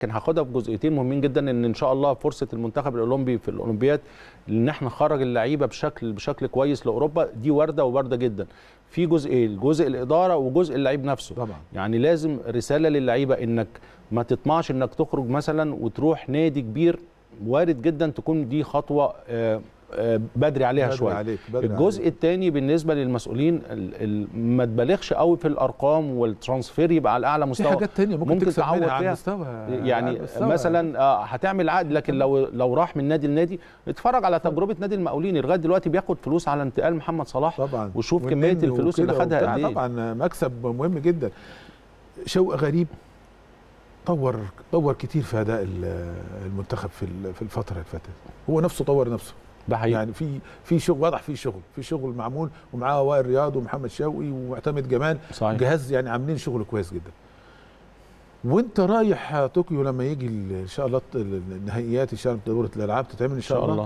لكن هاخدها في جزئيتين مهمين جدا ان ان شاء الله فرصه المنتخب الاولمبي في الاولمبياد ان احنا نخرج اللعيبه بشكل بشكل كويس لاوروبا دي وارده ووارده جدا في جزئين جزء الاداره وجزء اللعيب نفسه طبعا يعني لازم رساله للعيبه انك ما تطمعش انك تخرج مثلا وتروح نادي كبير وارد جدا تكون دي خطوه آه، آه، بدري عليها بدري شويه عليك بدري الجزء عليك. الثاني بالنسبه للمسؤولين ال- ال- ما تبالغش قوي في الارقام والترانسفير يبقى على اعلى في مستوى حاجات تانية ممكن, ممكن تكسب تعوض منها على فيها. المستوى يعني على المستوى. مثلا آه، هتعمل عقد لكن لو لو راح من نادي لنادي اتفرج على تجربه نادي المقاولين لغايه دلوقتي بياخد فلوس على انتقال محمد صلاح طبعا وشوف والنني كمية الفلوس اللي وكده خدها وبتاع. قد إيه. طبعا مكسب مهم جدا شوقي غريب طور طور كتير في اداء ال- المنتخب في ال- في الفتره اللي فاتت هو نفسه طور نفسه ده حقيقي يعني في في شغل واضح في شغل في شغل معمول ومعاه وائل رياض ومحمد شوقي ومعتمد جمال صحيح جهاز يعني عاملين شغل كويس جدا وانت رايح طوكيو لما يجي ال- ان شاء الله النهائيات ان شاء الله دوره الالعاب تتعمل ان ان شاء, شاء الله الله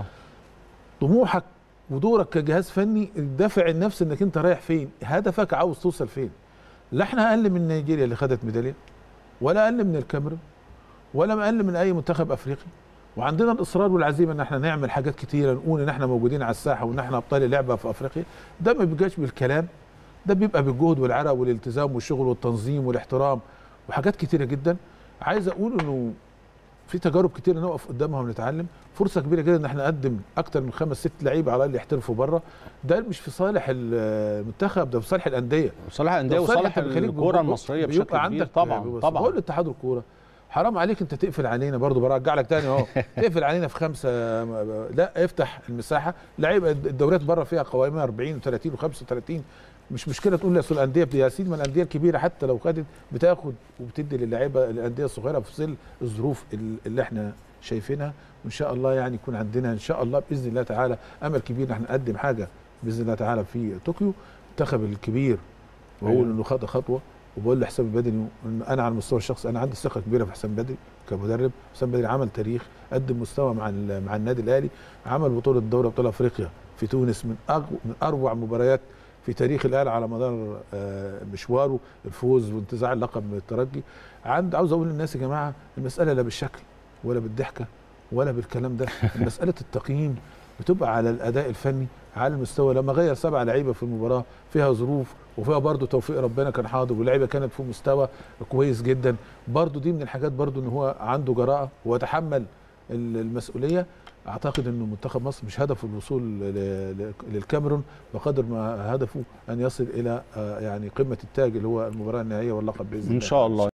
طموحك ودورك كجهاز فني الدافع النفسي انك انت رايح فين هدفك عاوز توصل فين لا احنا اقل من نيجيريا اللي خدت ميداليه ولا اقل من الكاميرون ولا اقل من اي منتخب افريقي وعندنا الاصرار والعزيمه ان احنا نعمل حاجات كتيره نقول ان احنا موجودين على الساحه وان احنا ابطال اللعبه في افريقيا ده ما بيبقاش بالكلام ده بيبقى بالجهد والعرق والالتزام والشغل والتنظيم والاحترام وحاجات كتيره جدا عايز اقول انه في تجارب كتير نقف قدامها ونتعلم فرصه كبيره جدا ان احنا نقدم اكتر من خمس ست لعيبه على الاقل يحترفوا بره ده مش في صالح المنتخب ده في صالح الانديه صالح الانديه ده في صالح وصالح أنت بتخليك الكوره بيبقى- المصريه بيبقى بشكل كبير عندك طبعا بص، طبعا بقول لاتحاد الكوره حرام عليك انت تقفل علينا برضو برجع لك تاني اهو تقفل علينا في خمسه لا افتح المساحه لعيبه الدوريات بره فيها قوائمها 40 و30 و35 مش مشكله تقول لي اصل الانديه يا سيدي ما الانديه الكبيره حتى لو خدت بتاخد وبتدي للعيبه الانديه الصغيره في ظل الظروف ال- اللي احنا شايفينها وان شاء الله يعني يكون عندنا ان شاء الله باذن الله تعالى امل كبير ان احنا نقدم حاجه باذن الله تعالى في طوكيو المنتخب الكبير واقول أيوة. انه خد خطوه وبقول لحسام البدري إن انا على المستوى الشخصي انا عندي ثقه كبيره في حسام بدري كمدرب حسام بدري عمل تاريخ قدم مستوى مع ال- مع النادي الاهلي عمل بطوله دوري ابطال افريقيا في تونس من أقو من اروع مباريات في تاريخ الاهلي على مدار آه، مشواره الفوز وانتزاع اللقب من الترجي عند عاوز اقول للناس يا جماعه المساله لا بالشكل ولا بالضحكه ولا بالكلام ده مساله التقييم بتبقى على الاداء الفني على المستوى لما غير سبع لعيبه في المباراه فيها ظروف وفيها برضه توفيق ربنا كان حاضر واللعيبه كانت في مستوى كويس جدا برضه دي من الحاجات برضه ان هو عنده جراءه ويتحمل ال- المسؤوليه اعتقد انه منتخب مصر مش هدفه الوصول ل- ل- للكاميرون بقدر ما هدفه ان يصل الى آه، يعني قمه التاج اللي هو المباراه النهائيه واللقب باذن الله ان شاء الله